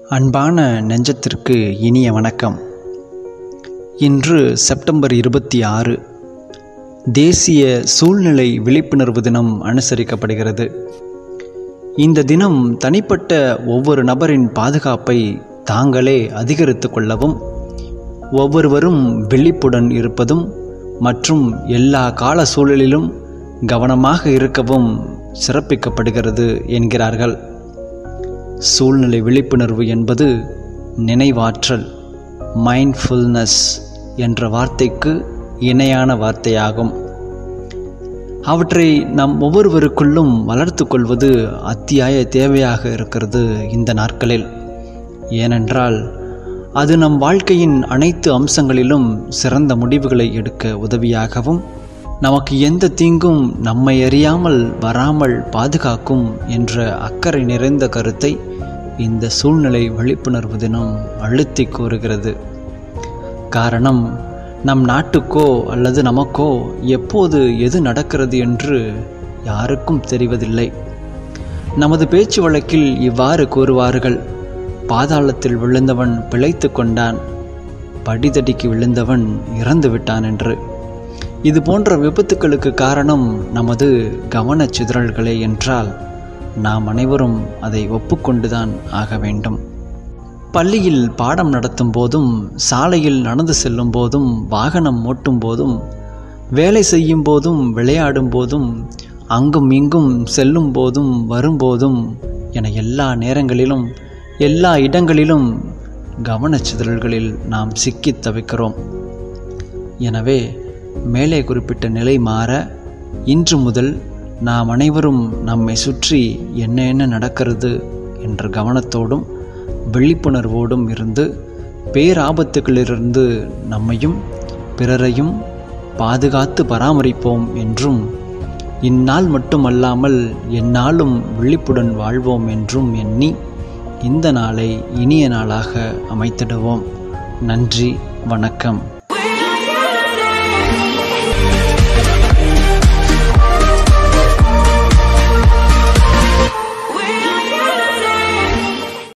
அன்பான நெஞ்சத்திற்கு இனிய வணக்கம் இன்று செப்டம்பர் இருபத்தி ஆறு தேசிய சூழ்நிலை விழிப்புணர்வு தினம் அனுசரிக்கப்படுகிறது இந்த தினம் தனிப்பட்ட ஒவ்வொரு நபரின் பாதுகாப்பை தாங்களே அதிகரித்து கொள்ளவும் ஒவ்வொருவரும் விழிப்புடன் இருப்பதும் மற்றும் எல்லா கால சூழலிலும் கவனமாக இருக்கவும் சிறப்பிக்கப்படுகிறது என்கிறார்கள் சூழ்நிலை விழிப்புணர்வு என்பது நினைவாற்றல் மைண்ட்ஃபுல்னஸ் என்ற வார்த்தைக்கு இணையான வார்த்தையாகும் அவற்றை நம் ஒவ்வொருவருக்குள்ளும் வளர்த்து கொள்வது அத்தியாய தேவையாக இருக்கிறது இந்த நாட்களில் ஏனென்றால் அது நம் வாழ்க்கையின் அனைத்து அம்சங்களிலும் சிறந்த முடிவுகளை எடுக்க உதவியாகவும் நமக்கு எந்த தீங்கும் நம்மை அறியாமல் வராமல் பாதுகாக்கும் என்ற அக்கறை நிறைந்த கருத்தை இந்த சூழ்நிலை விழிப்புணர்வு தினம் அழுத்தி கூறுகிறது காரணம் நம் நாட்டுக்கோ அல்லது நமக்கோ எப்போது எது நடக்கிறது என்று யாருக்கும் தெரிவதில்லை நமது பேச்சு வழக்கில் இவ்வாறு கூறுவார்கள் பாதாளத்தில் விழுந்தவன் பிழைத்து கொண்டான் படிதடிக்கு விழுந்தவன் இறந்து விட்டான் என்று இது போன்ற விபத்துக்களுக்கு காரணம் நமது கவனச்சிதறல்களே என்றால் நாம் அனைவரும் அதை ஒப்புக்கொண்டுதான் ஆக வேண்டும் பள்ளியில் பாடம் நடத்தும் போதும் சாலையில் நடந்து செல்லும் போதும் வாகனம் ஓட்டும் போதும் வேலை செய்யும் போதும் விளையாடும் போதும் அங்கும் இங்கும் செல்லும் போதும் வரும்போதும் என எல்லா நேரங்களிலும் எல்லா இடங்களிலும் கவனச்சிதறல்களில் நாம் சிக்கித் தவிக்கிறோம் எனவே மேலே குறிப்பிட்ட நிலை மாற இன்று முதல் நாம் அனைவரும் நம்மை சுற்றி என்ன என்ன நடக்கிறது என்ற கவனத்தோடும் விழிப்புணர்வோடும் இருந்து பேராபத்துகளிலிருந்து நம்மையும் பிறரையும் பாதுகாத்து பராமரிப்போம் என்றும் இந்நாள் மட்டுமல்லாமல் எந்நாளும் விழிப்புடன் வாழ்வோம் என்றும் எண்ணி இந்த நாளை இனிய நாளாக அமைத்திடுவோம் நன்றி வணக்கம்